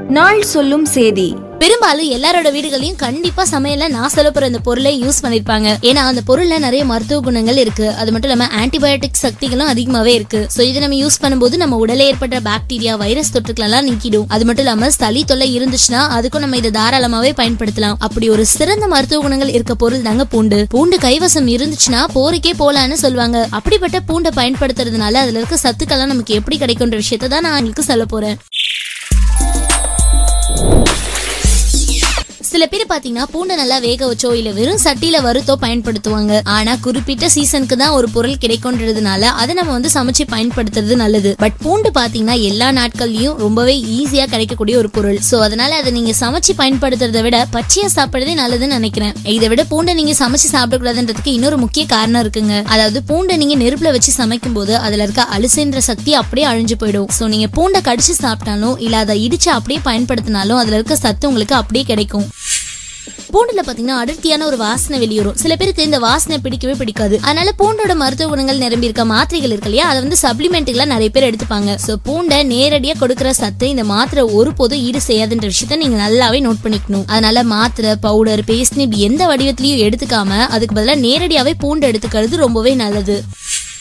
நாள் சொல்லும் சேதி பெரும்பாலும் எல்லாரோட வீடுகளையும் கண்டிப்பா சமையல்ல நான் சொல்ல போற இந்த பொருளை யூஸ் பண்ணிருப்பாங்க ஏன்னா அந்த பொருள்ல நிறைய மருத்துவ குணங்கள் இருக்கு அது மட்டும் இல்லாம ஆன்டிபயோட்டிக் சக்திகளும் அதிகமாவே இருக்கு சோ இதை நம்ம யூஸ் பண்ணும்போது நம்ம உடலே ஏற்பட்ட பாக்டீரியா வைரஸ் தொற்றுக்கள் எல்லாம் நீக்கிடும் அது மட்டும் இல்லாம சளி தொல்லை இருந்துச்சுன்னா அதுக்கும் நம்ம இதை தாராளமாவே பயன்படுத்தலாம் அப்படி ஒரு சிறந்த மருத்துவ குணங்கள் இருக்க பொருள் தாங்க பூண்டு பூண்டு கைவசம் இருந்துச்சுன்னா போருக்கே போலான்னு சொல்லுவாங்க அப்படிப்பட்ட பூண்டை பயன்படுத்துறதுனால அதுல இருக்க சத்துக்கெல்லாம் நமக்கு எப்படி கிடைக்கும்ன்ற விஷயத்தை தான் நான் உங்களுக்கு சொல்ல போறேன் சில பேர் பாத்தீங்கன்னா பூண்டை நல்லா வேக வச்சோ இல்ல வெறும் சட்டியில வறுத்தோ பயன்படுத்துவாங்க ஆனா குறிப்பிட்ட சீசனுக்கு தான் ஒரு பொருள் கிடைக்கும்ன்றதுனால அதை நம்ம வந்து சமைச்சு பயன்படுத்துறது நல்லது பட் பூண்டு பாத்தீங்கன்னா எல்லா நாட்கள்லயும் ரொம்பவே ஈஸியா கிடைக்கக்கூடிய ஒரு பொருள் சோ அதனால அதை நீங்க சமைச்சு பயன்படுத்துறதை விட பச்சையா சாப்பிடுறதே நல்லதுன்னு நினைக்கிறேன் இதை விட பூண்டை நீங்க சமைச்சு சாப்பிடக்கூடாதுன்றதுக்கு இன்னொரு முக்கிய காரணம் இருக்குங்க அதாவது பூண்டை நீங்க நெருப்புல வச்சு சமைக்கும் போது அதுல இருக்க அலுசுன்ற சக்தி அப்படியே அழிஞ்சு போயிடும் சோ நீங்க பூண்டை கடிச்சு சாப்பிட்டாலும் இல்ல அதை இடிச்சு அப்படியே பயன்படுத்தினாலும் அதுல இருக்க சத்து உங்களுக்கு அப்படியே கிடைக்கும் பூண்டுல பாத்தீங்கன்னா அடர்த்தியான ஒரு வாசனை வெளியேறும் சில பேருக்கு இந்த வாசனை பிடிக்கவே பிடிக்காது அதனால பூண்டோட மருத்துவ குணங்கள் நிரம்பி இருக்க மாத்திரைகள் இருக்கு இல்லையா அதை வந்து சப்ளிமெண்ட்டுகளை நிறைய பேர் எடுத்துப்பாங்க சோ பூண்டை நேரடியா கொடுக்கிற சத்து இந்த மாத்திரை ஒருபோதும் ஈடு செய்யாதுன்ற விஷயத்த நீங்க நல்லாவே நோட் பண்ணிக்கணும் அதனால மாத்திரை பவுடர் பேஸ்ட் இப்படி எந்த வடிவத்திலயும் எடுத்துக்காம அதுக்கு பதிலா நேரடியாவே பூண்டு எடுத்துக்கிறது ரொம்பவே நல்லது